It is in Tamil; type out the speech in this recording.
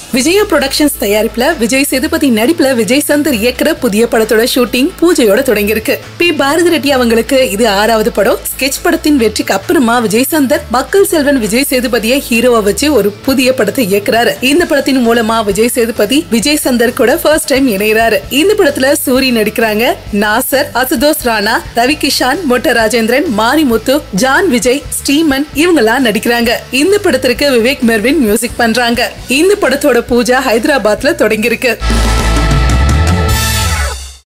விஜயா புரொடக்ஷன்ஸ் தயாரிப்புல விஜய் சேதுபதி நடிப்புல விஜய் சந்தர் இயக்குற புதிய படத்தோட ஷூட்டிங் பூஜையோட தொடங்கியிருக்கு பி பாரதி ரெட்டி அவங்களுக்கு இது ஆறாவது படம் ஸ்கெட்ச் படத்தின் வெற்றிக்கு அப்புறமா விஜய் சந்தர் மக்கள் செல்வன் விஜய் சேதுபதியை ஹீரோவா வச்சு ஒரு புதிய படத்தை இயக்குறாரு இந்த படத்தின் மூலமா விஜய் சேதுபதி விஜய் சந்தர் கூட ஃபர்ஸ்ட் டைம் இணைகிறாரு இந்த படத்துல சூரி நடிக்கிறாங்க நாசர் அசுதோஸ் ராணா ரவி கிஷான் மொட்ட ராஜேந்திரன் மாரிமுத்து ஜான் விஜய் ஸ்ரீமன் இவங்கெல்லாம் நடிக்கிறாங்க இந்த படத்திற்கு விவேக் மெர்வின் மியூசிக் பண்றாங்க இந்த படத்தோட பூஜா ஹைதராபாத்ல தொடங்கியிருக்கு